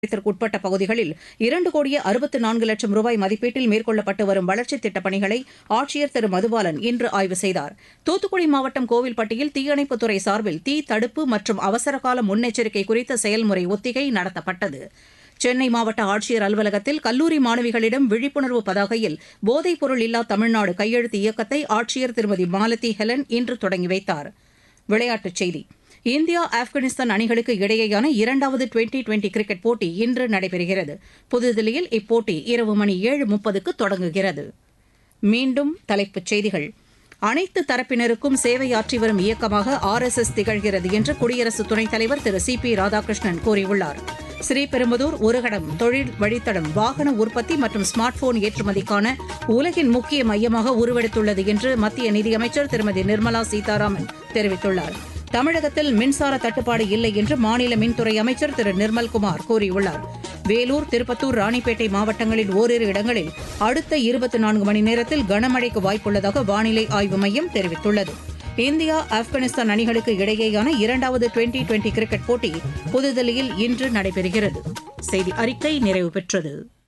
உட்பட்ட பகுதிகளில் இரண்டு கோடியே அறுபத்து நான்கு லட்சம் ரூபாய் மதிப்பீட்டில் மேற்கொள்ளப்பட்டு வரும் வளர்ச்சித் திட்டப் பணிகளை ஆட்சியர் திரு மதுபாலன் இன்று ஆய்வு செய்தார் தூத்துக்குடி மாவட்டம் கோவில்பட்டியில் தீயணைப்புத்துறை சார்பில் தீ தடுப்பு மற்றும் அவசரகால முன்னெச்சரிக்கை குறித்த செயல்முறை ஒத்திகை நடத்தப்பட்டது சென்னை மாவட்ட ஆட்சியர் அலுவலகத்தில் கல்லூரி மாணவிகளிடம் விழிப்புணர்வு பதாகையில் போதைப் பொருள் இல்லா தமிழ்நாடு கையெழுத்து இயக்கத்தை ஆட்சியர் திருமதி மாலதி ஹெலன் இன்று தொடங்கி வைத்தார் விளையாட்டுச் செய்தி இந்தியா ஆப்கானிஸ்தான் அணிகளுக்கு இடையேயான இரண்டாவது டுவெண்டி டுவெண்டி கிரிக்கெட் போட்டி இன்று நடைபெறுகிறது புதுதில்லியில் இப்போட்டி இரவு மணி ஏழு முப்பதுக்கு தொடங்குகிறது மீண்டும் தலைப்புச் செய்திகள் அனைத்து தரப்பினருக்கும் சேவையாற்றி வரும் இயக்கமாக ஆர் எஸ் எஸ் திகழ்கிறது என்று குடியரசு துணைத் தலைவர் திரு சி பி ராதாகிருஷ்ணன் கூறியுள்ளார் ஸ்ரீபெரும்புதூர் ஒருகடம் தொழில் வழித்தடம் வாகன உற்பத்தி மற்றும் ஸ்மார்ட் போன் ஏற்றுமதிக்கான உலகின் முக்கிய மையமாக உருவெடுத்துள்ளது என்று மத்திய நிதியமைச்சர் திருமதி நிர்மலா சீதாராமன் தெரிவித்துள்ளார் தமிழகத்தில் மின்சார தட்டுப்பாடு இல்லை என்று மாநில மின்துறை அமைச்சர் திரு நிர்மல்குமார் கூறியுள்ளார் வேலூர் திருப்பத்தூர் ராணிப்பேட்டை மாவட்டங்களில் ஓரிரு இடங்களில் அடுத்த இருபத்தி நான்கு மணி நேரத்தில் கனமழைக்கு வாய்ப்புள்ளதாக வானிலை ஆய்வு மையம் தெரிவித்துள்ளது இந்தியா ஆப்கானிஸ்தான் அணிகளுக்கு இடையேயான இரண்டாவது டுவெண்டி டுவெண்டி கிரிக்கெட் போட்டி புதுதில்லியில் இன்று நடைபெறுகிறது செய்தி அறிக்கை நிறைவு பெற்றது